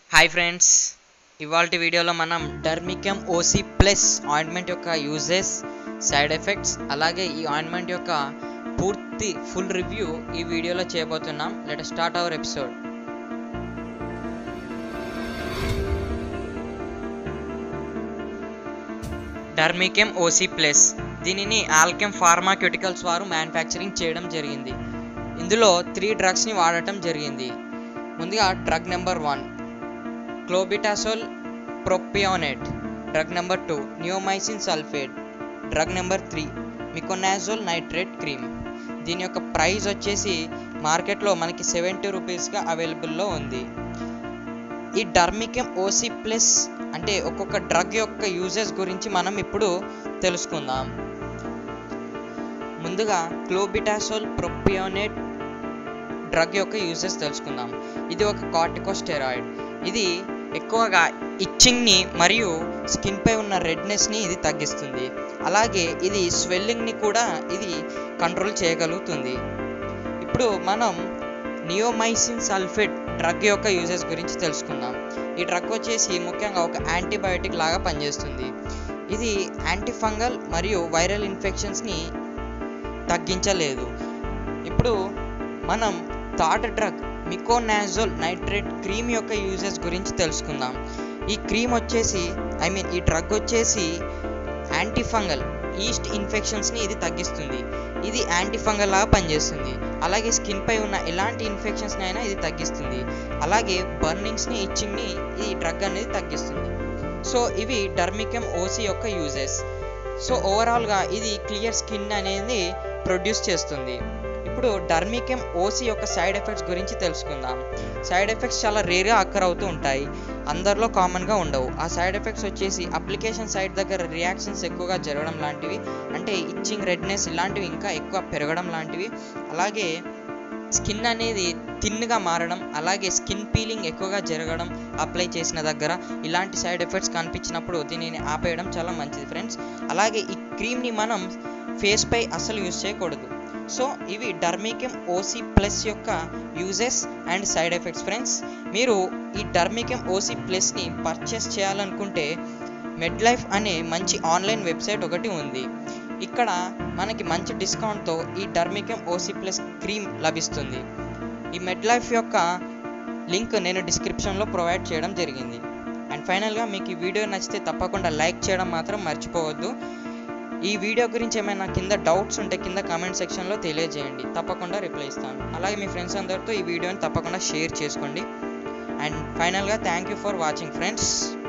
hi friends ఇవాళ వీడియోలో మనం డర్మికమ్ ఓసీ ప్లస్ ఆయింట్మెంట్ యొక్క యూజెస్ సైడ్ ఎఫెక్ట్స్ అలాగే ఈ ఆయింట్మెంట్ యొక్క పూర్తి ఫుల్ రివ్యూ ఈ వీడియోలో చేయబోతున్నాం let start our episode Dermikem OC plus దీనిని ఆల్కెమ్ ఫార్మాక్యూటికల్స్ వారు మ్యానుఫ్యాక్చరింగ్ చేయడం జరిగింది ఇందులో త్రీ డ్రగ్స్ని వాడటం జరిగింది ముందుగా drug number one clobetasol propionate drug number two neomycin sulphate drug number three miconazole nitrate cream దీని యొక్క ప్రైస్ వచ్చేసి మార్కెట్లో మనకి సెవెంటీ రూపీస్గా అవైలబుల్లో ఉంది ఈ డర్మికెమ్ ఓసీ ప్లస్ అంటే ఒక్కొక్క డ్రగ్ యొక్క యూజెస్ గురించి మనం ఇప్పుడు తెలుసుకుందాం ముందుగా క్లోబిటాసోల్ ప్రొపియోనేట్ డ్రగ్ యొక్క యూజెస్ తెలుసుకుందాం ఇది ఒక కార్టికోస్టెరాయిడ్ ఇది ఎక్కువగా ఇచ్చింగ్ని మరియు స్కిన్పై ఉన్న రెడ్నెస్ని ఇది తగ్గిస్తుంది అలాగే ఇది స్వెల్లింగ్ని కూడా ఇది కంట్రోల్ చేయగలుగుతుంది ఇప్పుడు మనం నియోమైసిన్ సల్ఫేట్ డ్రగ్ యొక్క యూజెస్ గురించి తెలుసుకుందాం ఈ డ్రగ్ వచ్చేసి ముఖ్యంగా ఒక యాంటీబయాటిక్ లాగా పనిచేస్తుంది ఇది యాంటీఫంగల్ మరియు వైరల్ ఇన్ఫెక్షన్స్ని తగ్గించలేదు ఇప్పుడు మనం third drug miconazole nitrate cream యొక్క యూజెస్ గురించి తెలుసుకుందాం ఈ క్రీమ్ వచ్చేసి ఐ మీన్ ఈ డ్రగ్ వచ్చేసి యాంటీఫంగల్ ఈస్ట్ ఇన్ఫెక్షన్స్ని ఇది తగ్గిస్తుంది ఇది యాంటీఫంగల్ లాగా పనిచేస్తుంది అలాగే స్కిన్పై ఉన్న ఎలాంటి ఇన్ఫెక్షన్స్ని అయినా ఇది తగ్గిస్తుంది అలాగే బర్నింగ్స్ని ఇచ్చింగ్ని ఈ డ్రగ్ అనేది తగ్గిస్తుంది సో ఇవి డర్మికమ్ ఓసీ యొక్క యూజెస్ సో ఓవరాల్గా ఇది క్లియర్ స్కిన్ అనేది ప్రొడ్యూస్ చేస్తుంది ఇప్పుడు డర్మికెమ్ ఓసీ యొక్క సైడ్ ఎఫెక్ట్స్ గురించి తెలుసుకుందాం సైడ్ ఎఫెక్ట్స్ చాలా రేర్గా అక్కర్ అవుతూ ఉంటాయి అందరిలో కామన్గా ఉండవు ఆ సైడ్ ఎఫెక్ట్స్ వచ్చేసి అప్లికేషన్ సైట్ దగ్గర రియాక్షన్స్ ఎక్కువగా జరగడం లాంటివి అంటే ఇచ్చింగ్ రెడ్నెస్ ఇలాంటివి ఇంకా ఎక్కువ పెరగడం లాంటివి అలాగే స్కిన్ అనేది థిన్గా మారడం అలాగే స్కిన్ పీలింగ్ ఎక్కువగా జరగడం అప్లై చేసిన దగ్గర ఇలాంటి సైడ్ ఎఫెక్ట్స్ కనిపించినప్పుడు దీనిని ఆపేయడం చాలా మంచిది ఫ్రెండ్స్ అలాగే ఈ క్రీమ్ని మనం ఫేస్పై అసలు యూజ్ చేయకూడదు సో ఇవి డర్మికెమ్ ఓసీ ప్లస్ యొక్క uses and side effects friends మీరు ఈ డర్మికెమ్ ఓసీ ప్లస్ని పర్చేస్ చేయాలనుకుంటే మెడ్ లైఫ్ అనే మంచి ఆన్లైన్ వెబ్సైట్ ఒకటి ఉంది ఇక్కడ మనకి మంచి డిస్కౌంట్తో ఈ డర్మికెమ్ ఓసీ ప్లస్ క్రీమ్ లభిస్తుంది ఈ మెడ్ లైఫ్ యొక్క లింక్ నేను డిస్క్రిప్షన్లో ప్రొవైడ్ చేయడం జరిగింది అండ్ ఫైనల్గా మీకు ఈ వీడియో నచ్చితే తప్పకుండా లైక్ చేయడం మాత్రం మర్చిపోవద్దు ఈ వీడియో గురించి ఏమైనా కింద డౌట్స్ ఉంటే కింద కామెంట్ సెక్షన్లో తెలియజేయండి తప్పకుండా రిప్లై ఇస్తాను అలాగే మీ ఫ్రెండ్స్ అందరితో ఈ వీడియోని తప్పకుండా షేర్ చేసుకోండి అండ్ ఫైనల్గా thank you for watching friends